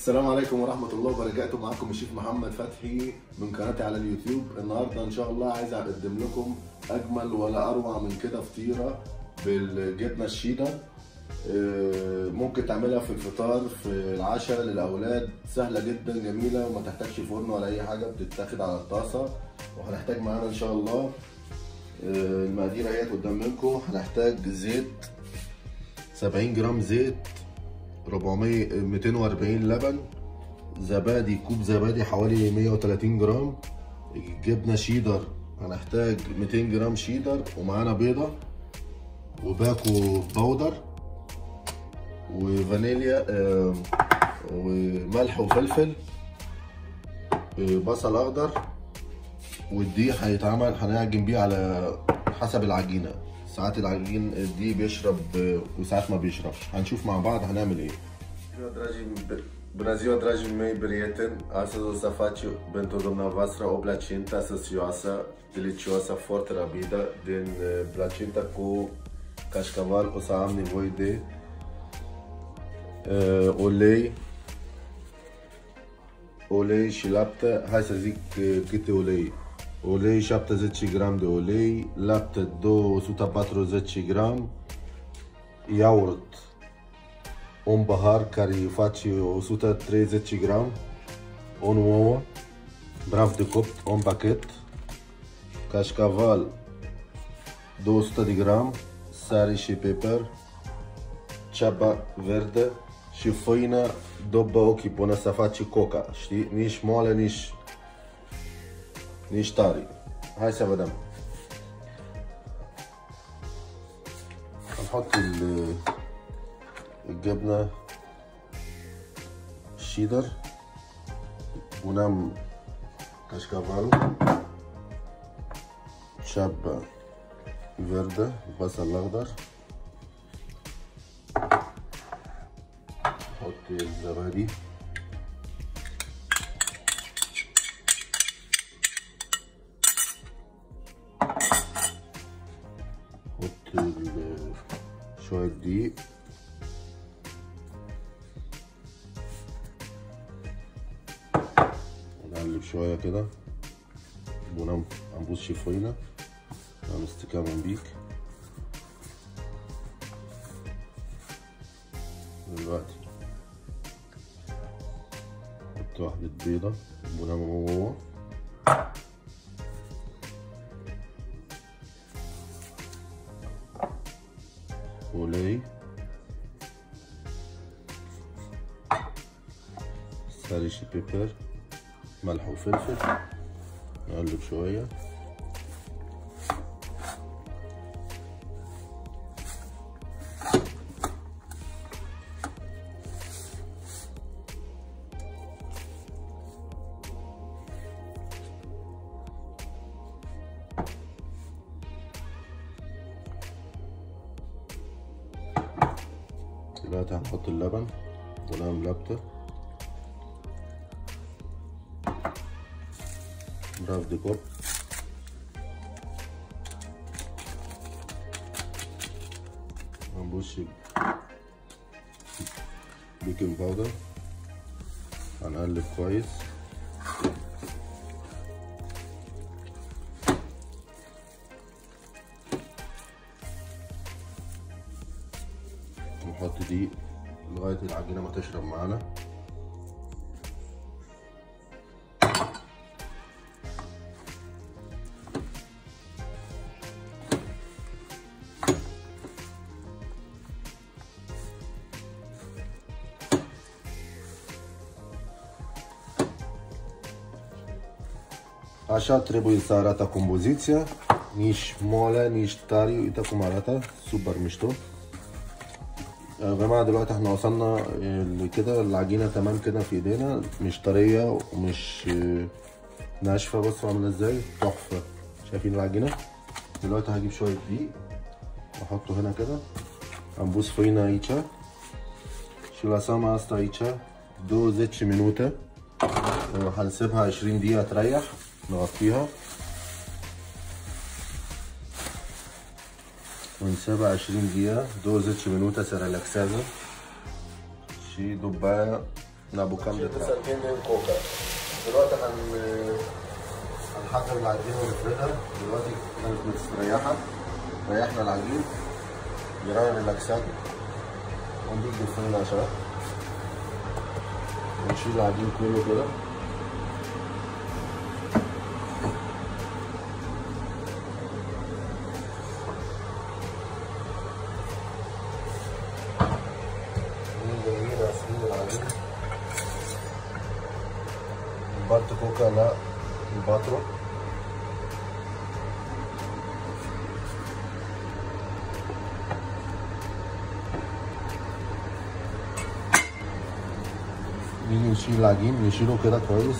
السلام عليكم ورحمة الله وبركاته معكم الشيف محمد فتحي من قناتي على اليوتيوب النهاردة إن شاء الله عايز أقدم لكم أجمل ولا أروع من كده فطيرة بالجبنة الشيدر آه، ممكن تعملها في الفطار في العشاء للأولاد سهلة جدا جميلة وما تحتاجش فرن ولا أي حاجة بتتاخد على الطاسة وهنحتاج معانا إن شاء الله آه، المقادير اهيت قدام منكم هنحتاج زيت 70 جرام زيت 400 240 لبن زبادي كوب زبادي حوالي 130 جرام جبنه شيدر هنحتاج 200 جرام شيدر ومعانا بيضه وباكو باودر وفانيليا آه، وملح وفلفل آه، بصل اخضر والدقيق هيتعمل هنعجن بيه على حسب العجينه ساعات العجين دي بيشرب وساعات ما بيشربش هنشوف مع بعض هنعمل ايه Bună ziua, dragii mei prieteni! Astăzi o să facem pentru dumneavoastră o placinta săsioasă, delicioasă, foarte rapidă, din placinta cu cașcaval. O să am nevoie de uh, ulei, ulei și lapte. Hai să zic uh, câte ulei. Ulei 70 gram de ulei, lapte 240 gram, iaurt un pahar care face 130 gram, un ouă, braf de copt, un pachet, cașcaval 200 de gram, sare și peper, ceapa verde și făină după ochii până să faci coca, știi? Nici moale, nici, nici tare. Hai să vedem. نحط الجبنة الشيدر ونعمل كاشكافالو شابة فردة البصل الأخضر نحط الزبادي نحط شوية دقيق نقلب شوية كده ونعمل أنبوس شفوينة نعمل استكامة من بيك دلوقتي نحط واحدة بيضة ونعمل هو ولاي ساليش بيبر ملح وفلفل نقلب شوية دلوقتي هنحط اللبن ونعمل لبتة براف دي كوب هنبص بيكنج باودر هنقلب كويس نحط دي لغاية العجينة ما تشرب معانا Așa trebuie să arată compoziția, nici moale, nici tari, uite cum arată, super mișto. يا جماعة دلوقتي احنا وصلنا ال- كده العجينة تمام كده في ايدينا مش طرية ومش ناشفة بصوا عاملة ازاي تحفة شايفين العجينة دلوقتي هجيب شوية دقيق واحطه هنا كده هنبوس فينا ايتشا și lăsăm asta aici 20 minute هنسيبها 20 دقيقة تريح نغطيها ونسيبها 20 دقيقة 20 minute se relaxează și după aia ابو كام سنتين من كوكا دلوقتي هن هنحضر العجينه ونفردها دلوقتي كانت مستريحه ريحنا العجين جرينا الاجساد ونضيف بالفانيلا يا شباب ونشيل العجين كله كده جايين غاسلين العجين البارت كوكا لا الباترو نيجي نشيل العجين نشيله كده كويس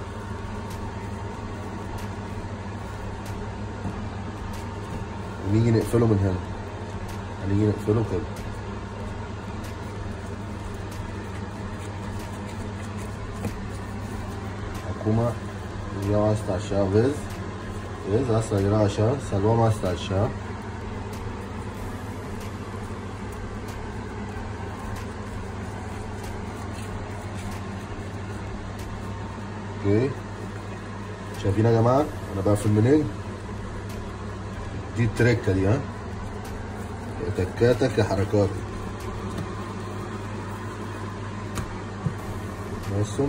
ونيجي نقفله من هنا هنيجي نقفله كده Acum iau asta așa, vezi? Vezi? Asta era așa, să luăm asta așa. اوكي شايفين يا جماعه انا بقفل منين دي التركه دي ها تكاتك يا حركاتك بصوا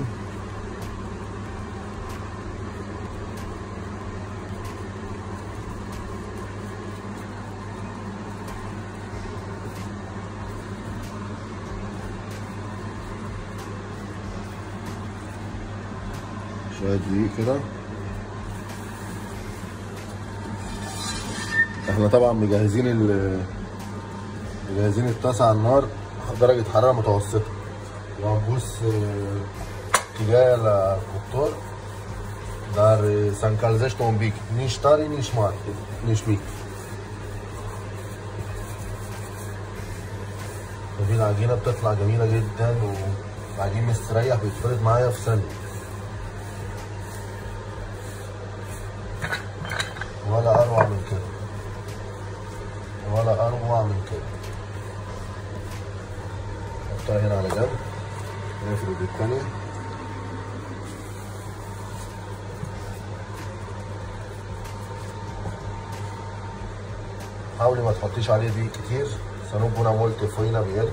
شوية دقيق كده احنا طبعا مجهزين ال مجهزين الطاسة على النار درجة حرارة متوسطة وهنبوس اتجاه الكتور dar să încălzește un pic, nici tare, nici mare, nici mic. ودي العجينة بتطلع جميلة جدا وعجين مستريح بيتفرد معايا في ثانية ولا اروع من كده ولا اروع من كده نحطها هنا على جنب نفرد التانية حاولي ما تحطيش عليه دقيق كتير se non pune molte farina miel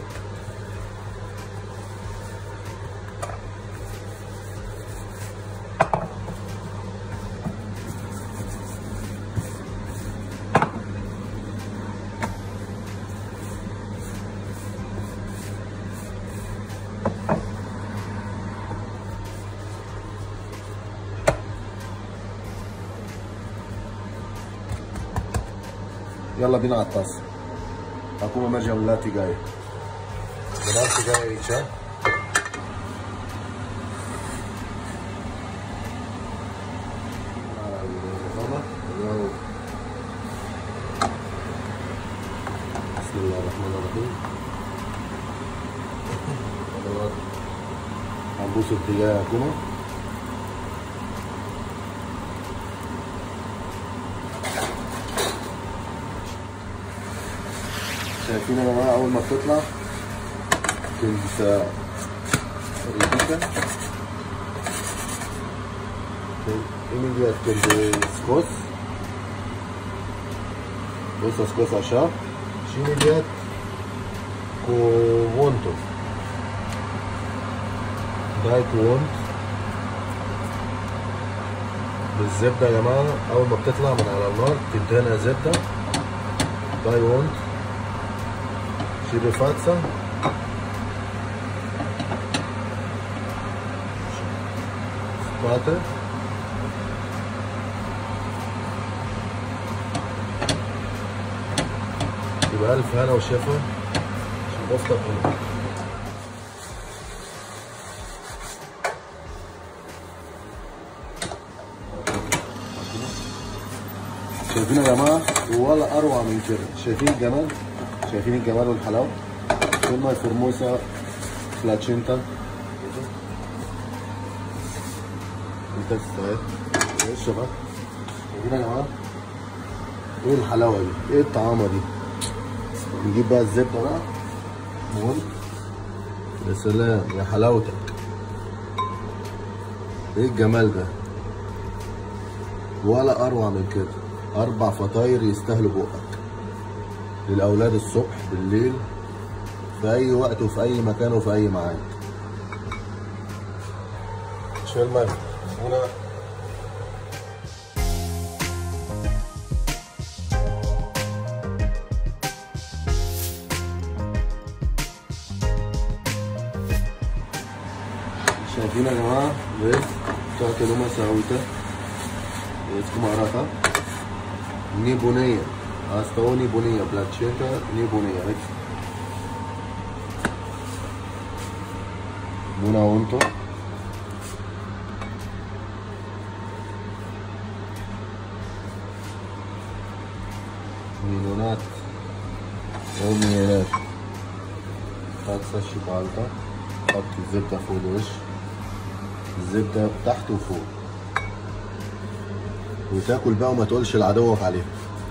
يلا بينا على الطاسه Acum mergem la tigaie. Vedeam tigaie aici. Am pus tigaie acum. شايفين يا جماعه اول ما بتطلع تنسى الريبيكا immediat scos questo scos așa și imediat cu untul dai cu unt بالزبدة يا جماعة أول ما بتطلع من على النار تدهنها زبدة داي وونت ci rifaccia spate يبقى ألف هنا وشفا عشان بفطر هنا شايفين يا جماعة ولا أروع من كده شايفين الجمال شايفين الجمال والحلاوه ثم الفورموسا فلاتشينتا انت تستوعب ايه الشباب شايفين يا جماعه ايه الحلاوه دي ايه الطعامه دي نجيب بقى الزبده بقى مهم يا سلام يا حلاوتك ايه الجمال ده ولا اروع من كده اربع فطاير يستاهلوا بقك للاولاد الصبح بالليل في اي وقت وفي اي مكان وفي اي ميعاد شو الملح هنا شايفين يا جماعه بس تعطي لهم ساويته اسمها عرفها نيبونية استوى نيبونية بلاتشيتا نيبونية هيك بونا وانتو ميلونات او ميلات خمسة الشوكولاتة حط الزبدة فوق الوش الزبدة تحت وفوق وتاكل بقى وما تقولش لعدوك عليها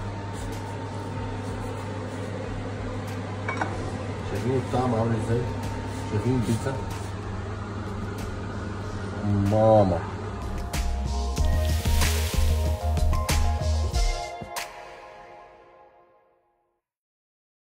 شايفين الطعم عامل ازاي؟ شايفين البيتزا؟ ماما